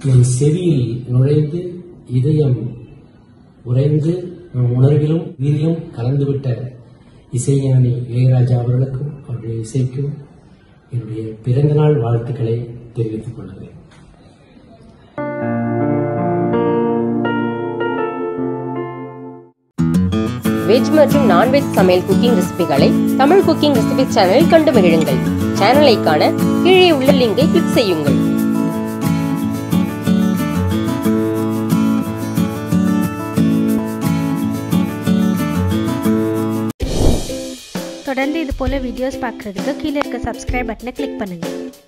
நம் செவியில் நுழைந்து இதயம் உறைந்து நம் உணர்விலும் வீரிலும் கலந்துவிட்ட இசைஞானி இளையராஜா அவர்களுக்கும் அவருடைய இசைக்கும் என்னுடைய பிறந்தநாள் வாழ்த்துக்களை தெரிவித்துக் கொள்கிறேன் வெஜ் மற்றும் நான்வெஜ் சமையல் குக்கிங் ரெசிபிகளை தமிழ் குக்கிங் ரெசிபி சேனலில் கண்டு மகிழுங்கள் சேனலை காண கீழே உள்ள லிங்கை கிளிக் செய்யுங்கள் தொடர்ந்து இது போல வீடியோஸ் பார்க்குறதுக்கு கீழே இருக்க சப்ஸ்கிரைப் பட்டனை கிளிக் பண்ணுங்கள்